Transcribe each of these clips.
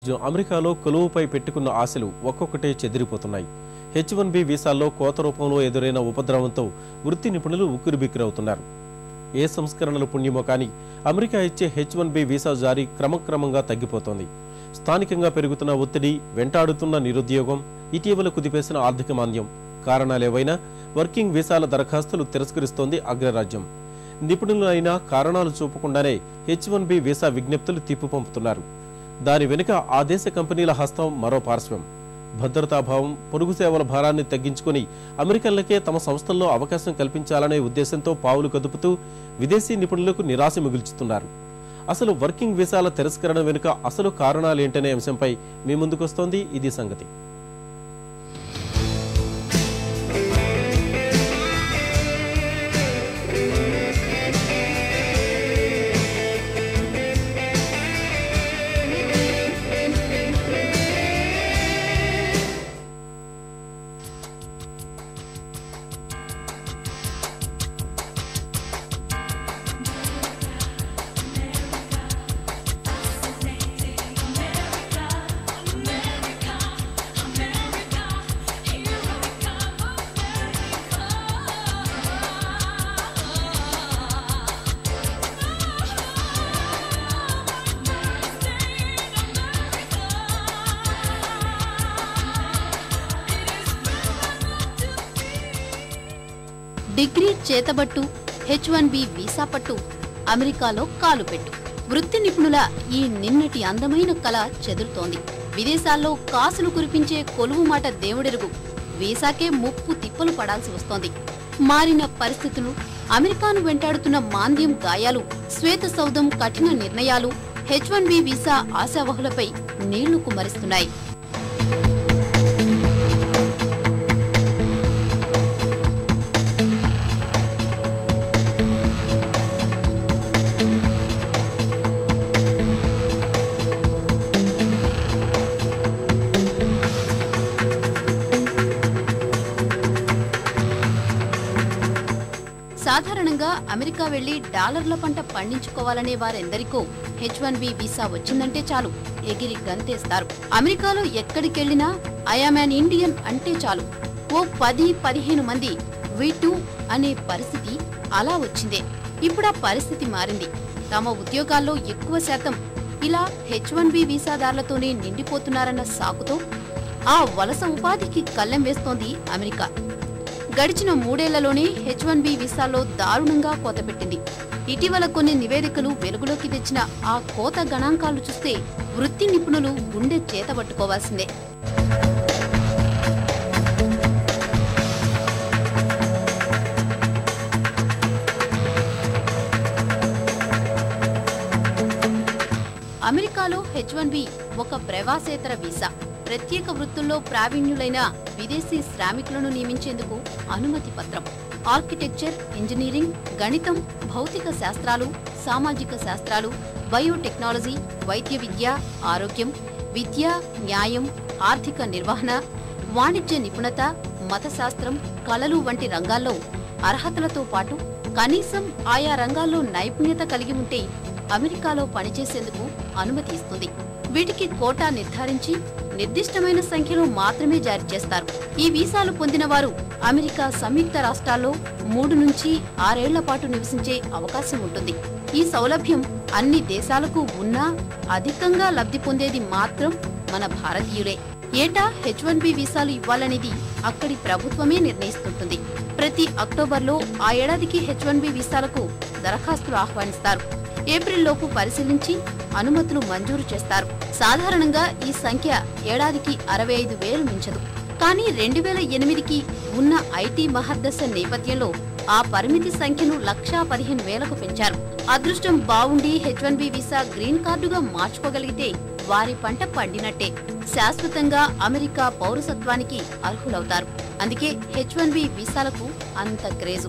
జో- అమెరికాలో కొలువుపై పెట్టుకున్న ఆశలు ఒక్కొక్కటే చెదిరిపోతున్నాయి హెచ్ వన్ బి వీసాల్లో కోత రూపంలో ఎదురైన ఉపద్రవంతో వృత్తి నిపుణులు ఉక్కిరిబిక్కిరవుతున్నారు ఏ సంస్కరణలు పుణ్యమో కానీ అమెరికా ఇచ్చే హెచ్ వన్ బి వీసా జారీ క్రమక్రమంగా తగ్గిపోతోంది స్థానికంగా పెరుగుతున్న ఒత్తిడి వెంటాడుతున్న నిరుద్యోగం ఇటీవల కుదిపేసిన ఆర్థిక మాంద్యం కారణాలేవైనా వర్కింగ్ వీసాల దరఖాస్తులు తిరస్కరిస్తోంది అగ్రరాజ్యం నిపుణులైన కారణాలు చూపకుండానే హెచ్ వన్ బి వీసా విజ్ఞప్తులు తిప్పి పంపుతున్నారు దాని వెనుక ఆ దేశ కంపెనీల హస్తం మరో పార్శ్వం భద్రతాభావం పొరుగు సేవల భారాన్ని తగ్గించుకొని అమెరికన్లకే తమ సంస్థల్లో అవకాశం కల్పించాలనే ఉద్దేశంతో పావులు కదుపుతూ విదేశీ నిపుణులకు నిరాశ మిగుల్చుతున్నారు అసలు వర్కింగ్ వీసాల తిరస్కరణ వెనుక అసలు కారణాలేంటనే అంశంపై మీ ముందుకొస్తోంది ఇది సంగతి డిగ్రీ చేతబట్టు హెచ్ వన్ బి వీసా పట్టు అమెరికాలో కాలు పెట్టు వృత్తి నిపుణుల ఈ నిన్నటి అందమైన కళ చెదురుతోంది విదేశాల్లో కాసులు కురిపించే కొలువు మాట దేవుడెరుగు వీసాకే ముప్పు తిప్పలు పడాల్సి వస్తోంది మారిన పరిస్థితులు అమెరికాను వెంటాడుతున్న మాంద్యం గాయాలు శ్వేత సౌధం కఠిన నిర్ణయాలు హెచ్ వన్ బి వీసా ఆశావహులపై నీళ్లు కుమ్మరిస్తున్నాయి సాధారణంగా అమెరికా వెళ్లి డాలర్ల పంట పండించుకోవాలనే వారెందరికో హెచ్ వన్ బి వీసా వచ్చిందంటే చాలు ఎగిరి గంతేస్తారు అమెరికాలో ఎక్కడికెళ్లినా ఐఆమ్ అన్ ఇండియన్ అంటే చాలు ఓ పది పదిహేను మంది వి టూ అనే పరిస్థితి అలా వచ్చిందే ఇప్పుడు ఆ పరిస్థితి మారింది తమ ఉద్యోగాల్లో ఎక్కువ శాతం ఇలా హెచ్ వన్ బి వీసాదారులతోనే నిండిపోతున్నారన్న సాకుతో ఆ వలస ఉపాధికి కళ్ళెం వేస్తోంది అమెరికా గడిచిన మూడేళ్లలోనే హెచ్ వన్ బి వీసాలో దారుణంగా కోత పెట్టింది ఇటీవల కొన్ని నివేదికలు వెలుగులోకి తెచ్చిన ఆ కోత గణాంకాలు చూస్తే వృత్తి నిపుణులు గుండె చేతబట్టుకోవాల్సిందే అమెరికాలో హెచ్ వన్ బి ఒక ప్రవాసేతర వీసా ప్రత్యేక వృత్తుల్లో ప్రావీణ్యులైన విదేశీ శ్రామికులను నియమించేందుకు అనుమతి పత్రం ఆర్కిటెక్చర్ ఇంజనీరింగ్ గణితం భౌతిక శాస్త్రాలు సామాజిక శాస్త్రాలు బయోటెక్నాలజీ వైద్య విద్య ఆరోగ్యం విద్య న్యాయం ఆర్థిక నిర్వహణ వాణిజ్య నిపుణత మతశాస్త్రం కళలు వంటి రంగాల్లో అర్హతలతో పాటు కనీసం ఆయా రంగాల్లో నైపుణ్యత కలిగి ఉంటే అమెరికాలో పనిచేసేందుకు అనుమతి ఇస్తుంది వీటికి కోటా నిర్ధారించి నిర్దిష్టమైన సంఖ్యలో మాత్రమే జారీ చేస్తారు ఈ వీసాలు పొందిన వారు అమెరికా సంయుక్త రాష్ట్రాల్లో మూడు నుంచి ఆరేళ్ల పాటు నివసించే అవకాశం ఉంటుంది ఈ సౌలభ్యం అన్ని దేశాలకు ఉన్నా అధికంగా లబ్ధి పొందేది మాత్రం మన భారతీయులే ఏటా హెచ్ వన్ బి వీసాలు ఇవ్వాలనేది అక్కడి ప్రభుత్వమే నిర్ణయిస్తుంటుంది ప్రతి అక్టోబర్లో ఆ ఏడాదికి హెచ్ వన్ బి వీసాలకు దరఖాస్తులు ఆహ్వానిస్తారు ఏప్రిల్లోపు పరిశీలించి అనుమతులు మంజూరు చేస్తారు సాధారణంగా ఈ సంఖ్య ఏడాదికి అరవై ఐదు వేలు మించదు కానీ రెండు వేల ఎనిమిదికి ఉన్న ఐటీ మహర్దశ నేపథ్యంలో ఆ పరిమితి సంఖ్యను లక్షా పదిహేను వేలకు పెంచారు అదృష్టం బావుండి H one B visa green కార్డుగా మార్చుకోగలిగితే వారి పంట పండినట్టే శాశ్వతంగా అమెరికా పౌరసత్వానికి అర్హులవుతారు అందుకే హెచ్ వన్ బి వీసాలకు అంత క్రేజు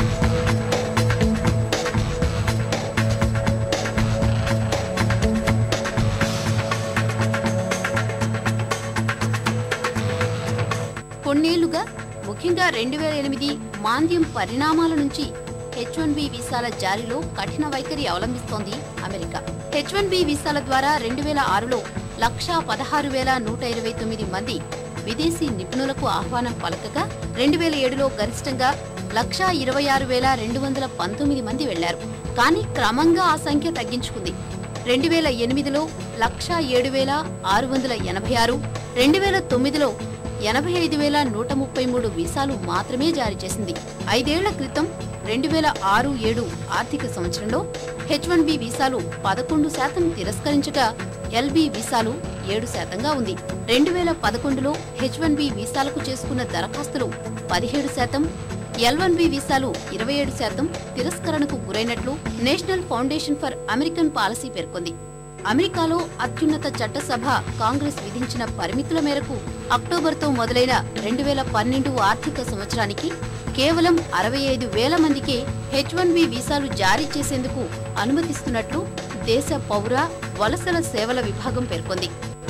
కొన్నేళ్లుగా ముఖ్యంగా రెండు వేల ఎనిమిది మాంద్యం పరిణామాల నుంచి హెచ్ వన్ బి వీసాల జారీలో కఠిన వైఖరి అవలంబిస్తోంది అమెరికా హెచ్ వన్ బి వీసాల ద్వారా రెండు వేల ఆరులో లక్షా పదహారు వేల నూట ఇరవై తొమ్మిది మంది విదేశీ నిపుణులకు ఆహ్వానం పలకగా రెండు వేల ఏడులో గరిష్టంగా లక్షా ఇరవై ఆరు వేల రెండు వందల పంతొమ్మిది మంది వెళ్లారు కానీ క్రమంగా ఆ సంఖ్య తగ్గించుకుంది రెండు వేల ఎనిమిదిలో లక్షా ఏడు వేల ఆరు వందల ఎనభై ఆరు రెండు వేల తొమ్మిదిలో ఎనభై ఐదు వేల నూట ముప్పై మూడు వీసాలు మాత్రమే జారీ చేసింది ఐదేళ్ల క్రితం రెండు వేల ఆరు ఏడు ఆర్థిక సంవత్సరంలో హెచ్ వన్ బి వీసాలు పదకొండు శాతం తిరస్కరించగా ఎల్బి వీసాలు ఏడు శాతంగా ఉంది రెండు వేల పదకొండులో హెచ్ వన్ బి వీసాలకు చేసుకున్న దరఖాస్తులు పదిహేడు శాతం ఎల్ వన్ బి వీసాలు ఇరవై ఏడు శాతం తిరస్కరణకు గురైనట్లు National Foundation for American Policy పేర్కొంది అమెరికాలో అత్యున్నత చట్టసభ కాంగ్రెస్ విధించిన పరిమితుల మేరకు అక్టోబర్తో మొదలైన రెండు వేల పన్నెండు ఆర్థిక సంవత్సరానికి కేవలం అరవై ఐదు వేల మందికే హెచ్ వన్ బి వీసాలు జారీ చేసేందుకు అనుమతిస్తున్నట్లు దేశ పౌర వలసల సేవల విభాగం పేర్కొంది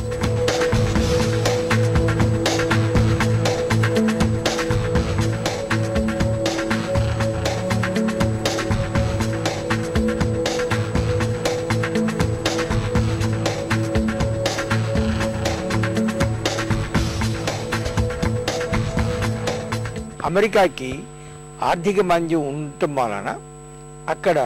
అమెరికాకి ఆర్థిక మాంద్యం ఉండటం వలన అక్కడ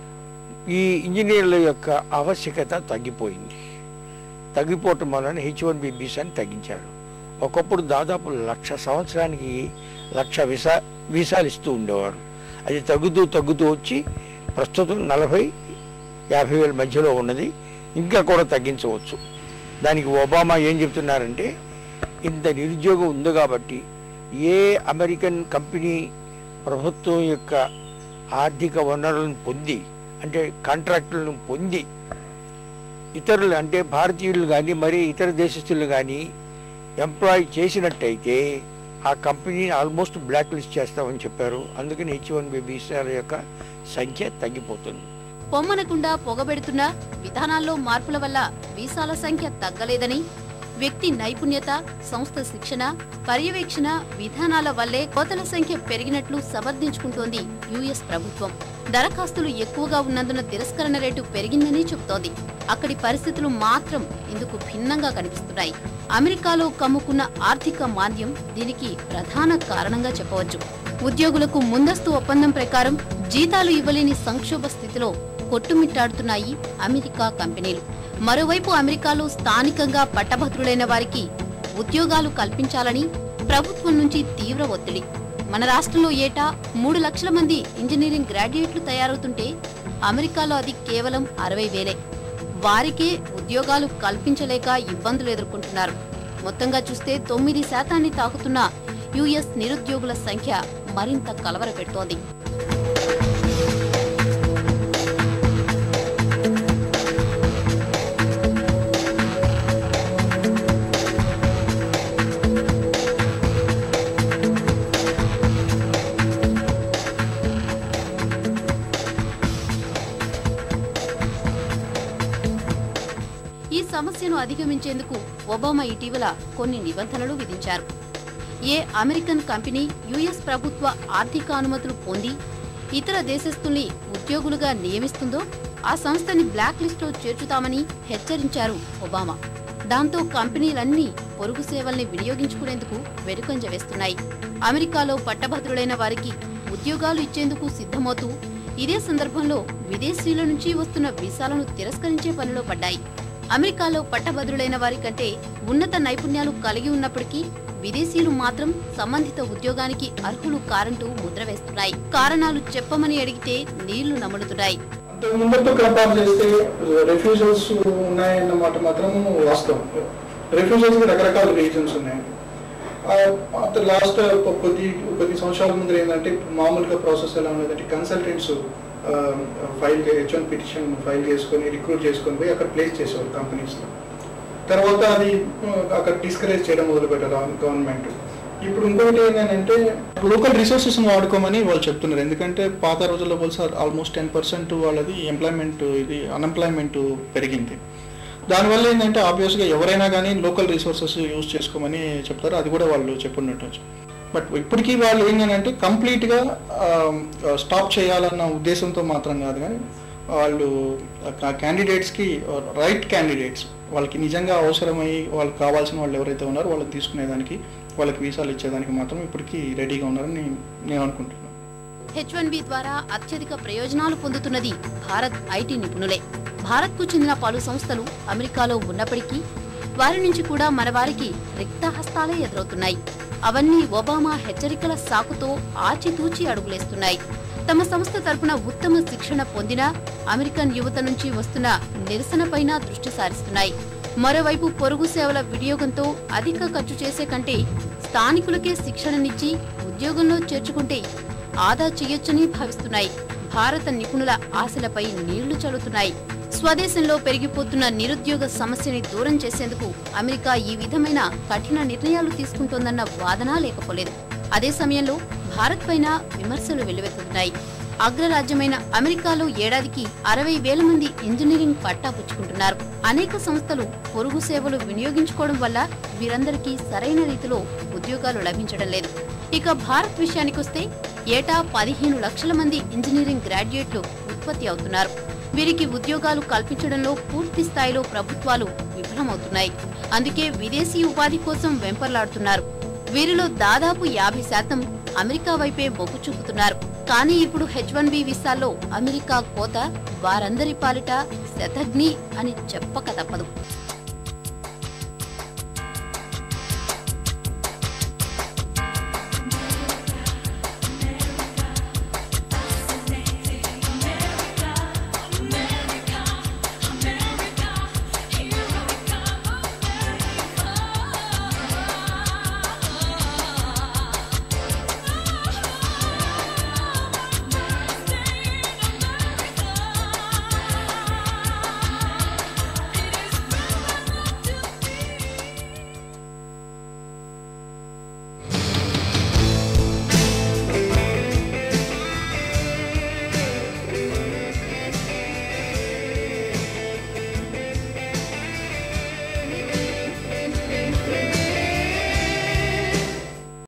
ఈ ఇంజనీర్ల యొక్క ఆవశ్యకత తగ్గిపోయింది తగ్గిపోవటం వలన హెచ్ వన్ బి వీసాని తగ్గించారు ఒకప్పుడు దాదాపు లక్ష సంవత్సరానికి లక్ష వీసా వీసాలు ఇస్తూ ఉండేవారు అది తగ్గుతూ తగ్గుతూ వచ్చి ప్రస్తుతం నలభై యాభై వేల మధ్యలో ఉన్నది ఇంకా కూడా తగ్గించవచ్చు దానికి ఒబామా ఏం చెప్తున్నారంటే ఇంత నిరుద్యోగం ఉంది కాబట్టి ఏ అమెరికన్ కంపెనీ ప్రభుత్వం యొక్క ఆర్థిక వనరులను పొంది అంటే కాంట్రాక్టులను పొంది ఇతరులు అంటే భారతీయులు కానీ మరి ఇతర దేశస్తులు కానీ ఎంప్లాయ్ చేసినట్టయితే ఆ కంపెనీని ఆల్మోస్ట్ బ్లాక్ లిస్ట్ చేస్తామని చెప్పారు అందుకని హెచ్ వన్ బి వీసాల యొక్క సంఖ్య తగ్గిపోతుంది పొమ్మనకుండా పొగబెడుతున్న విధానాల్లో మార్పుల వల్ల వీసాల సంఖ్య తగ్గలేదని వ్యక్తి నైపుణ్యత సంస్థ శిక్షణ పర్యవేక్షణ విధానాల వల్లే కోతల సంఖ్య పెరిగినట్లు సమర్థించుకుంటోంది యుఎస్ ప్రభుత్వం దరఖాస్తులు ఎక్కువగా ఉన్నందున తిరస్కరణ రేటు పెరిగిందని చెబుతోంది అక్కడి పరిస్థితులు మాత్రం ఇందుకు భిన్నంగా కనిపిస్తున్నాయి అమెరికాలో కమ్ముకున్న ఆర్థిక మాంద్యం దీనికి ప్రధాన కారణంగా చెప్పవచ్చు ఉద్యోగులకు ముందస్తు ఒప్పందం ప్రకారం జీతాలు ఇవ్వలేని సంక్షోభ స్థితిలో కొట్టుమిట్టాడుతున్నాయి అమెరికా కంపెనీలు మరోవైపు అమెరికాలో స్థానికంగా పట్టభద్రులైన వారికి ఉద్యోగాలు కల్పించాలని ప్రభుత్వం నుంచి తీవ్ర ఒత్తిడి మన రాష్ట్రంలో ఏటా మూడు లక్షల మంది ఇంజనీరింగ్ గ్రాడ్యుయేట్లు తయారవుతుంటే అమెరికాలో అది కేవలం అరవై వేలే వారికే ఉద్యోగాలు కల్పించలేక ఇబ్బందులు ఎదుర్కొంటున్నారు మొత్తంగా చూస్తే తొమ్మిది శాతాన్ని తాకుతున్న యుఎస్ నిరుద్యోగుల సంఖ్య మరింత కలవరపెడుతోంది ఈ సమస్యను అధిగమించేందుకు ఒబామా ఇటీవల కొన్ని నిబంధనలు విధించారు ఏ అమెరికన్ కంపెనీ యుఎస్ ప్రభుత్వ ఆర్థిక అనుమతులు పొంది ఇతర దేశస్తుల్ని ఉద్యోగులుగా నియమిస్తుందో ఆ సంస్థని బ్లాక్ లిస్టులో చేర్చుతామని హెచ్చరించారు ఒబామా దాంతో కంపెనీలన్నీ పొరుగు సేవల్ని వినియోగించుకునేందుకు వెనుకంజ వేస్తున్నాయి అమెరికాలో పట్టభద్రులైన వారికి ఉద్యోగాలు ఇచ్చేందుకు సిద్ధమవుతూ ఇదే సందర్భంలో విదేశీయుల నుంచి వస్తున్న వీసాలను తిరస్కరించే పనిలో పడ్డాయి అమెరికాలో పట్టభద్రులైన వారి కంటే ఉన్నత నైపుణ్యాలు కలిగి ఉన్నప్పటికీ విదేశీయులు మాత్రం సంబంధిత ఉద్యోగానికి అర్హులు కారంటూ ముద్ర వేస్తున్నాయి కారణాలు చెప్పమని అడిగితే నీళ్లు నములుతున్నాయి అంతకు ముందుతో కంపేర్ చేస్తే రెఫ్యూజల్స్ ఉన్నాయన్నమాట మాత్రం వాస్తవం రెఫ్యూజల్స్ రకరకాల రీజన్స్ ఉన్నాయి లాస్ట్ కొద్ది కొద్ది సంవత్సరాల ముందు ఏంటంటే మామూలుగా ప్రాసెస్ ఎలా ఉండదంటే consultants file H one petition file చేసుకొని రిక్రూట్ చేసుకొని పోయి అక్కడ ప్లేస్ చేసేవారు కంపెనీస్లో తర్వాత అది ఆ, అక్కడ డిస్కరేజ్ చేయడం మొదలు పెట్టారు గవర్నమెంట్ ఇప్పుడు ఇంకొకటి ఏంటంటే లోకల్ రిసోర్సెస్ వాడుకోమని వాళ్ళు చెప్తున్నారు ఎందుకంటే పాత రోజుల్లో పోల్సి ఆల్మోస్ట్ టెన్ పర్సెంట్ వాళ్ళది ఎంప్లాయ్మెంట్ ఇది అన్ఎంప్లాయ్మెంట్ పెరిగింది దానివల్ల ఏంటంటే ఆబ్వియస్గా ఎవరైనా కానీ లోకల్ రిసోర్సెస్ యూజ్ చేసుకోమని చెప్తారు అది కూడా వాళ్ళు చెప్పుండటచ్చు బట్ ఇప్పటికీ వాళ్ళు ఏంటంటే కంప్లీట్గా స్టాప్ చేయాలన్న ఉద్దేశంతో మాత్రం కాదు కానీ వాళ్ళు క్యాండిడేట్స్కి రైట్ క్యాండిడేట్స్ వాళ్ళకి నిజంగా అవసరమై వాళ్ళకి కావాల్సిన వాళ్ళు ఎవరైతే ఉన్నారో వాళ్ళకి తీసుకునేదానికి వాళ్ళకి వీసాలు ఇచ్చేదానికి మాత్రం ఇప్పటికీ రెడీగా ఉన్నారని నేను నేను అనుకుంటున్నాను హెచ్ వన్ బి ద్వారా అత్యధిక ప్రయోజనాలు పొందుతున్నది భారత్ ఐటీ నిపుణులే భారత్కు చెందిన పలు సంస్థలు అమెరికాలో ఉన్నప్పటికీ వారి నుంచి కూడా మన వారికి రిక్తహస్తాలే ఎదురవుతున్నాయి అవన్నీ ఒబామా హెచ్చరికల సాకుతో ఆచితూచి అడుగులేస్తున్నాయి తమ సంస్థ తరపున ఉత్తమ శిక్షణ పొందిన అమెరికన్ యువత నుంచి వస్తున్న నిరసనపైన దృష్టి సారిస్తున్నాయి మరోవైపు పొరుగు సేవల వినియోగంతో అధిక ఖర్చు చేసే కంటే స్థానికులకే శిక్షణనిచ్చి ఉద్యోగంలో చేర్చుకుంటే ఆదా చేయొచ్చని భావిస్తున్నాయి భారత నిపుణుల ఆశలపై నీళ్లు చల్లుతున్నాయి స్వదేశంలో పెరిగిపోతున్న నిరుద్యోగ సమస్యని దూరం చేసేందుకు అమెరికా ఈ విధమైన కఠిన నిర్ణయాలు తీసుకుంటోందన్న వాదన లేకపోలేదు అదే సమయంలో భారత్ పైన విమర్శలు వెల్లువెత్తుతున్నాయి అగ్రరాజ్యమైన అమెరికాలో ఏడాదికి అరవై వేల మంది ఇంజనీరింగ్ పట్టా పుచ్చుకుంటున్నారు అనేక సంస్థలు పొరుగు సేవలు వినియోగించుకోవడం వల్ల వీరందరికీ సరైన రీతిలో ఉద్యోగాలు లభించడం లేదు ఇక భారత్ విషయానికొస్తే ఏటా పదిహేను లక్షల మంది ఇంజనీరింగ్ గ్రాడ్యుయేట్లు ఉత్పత్తి అవుతున్నారు వీరికి ఉద్యోగాలు కల్పించడంలో పూర్తి స్థాయిలో ప్రభుత్వాలు విఫలమవుతున్నాయి అందుకే విదేశీ ఉపాధి కోసం వెంపర్లాడుతున్నారు వీరిలో దాదాపు యాభై శాతం అమెరికా వైపే మొగ్గు చూపుతున్నారు కానీ ఇప్పుడు హెచ్ వన్ బి వీసాల్లో అమెరికా కోత వారందరి పాలిట శతఘ్ని అని చెప్పక తప్పదు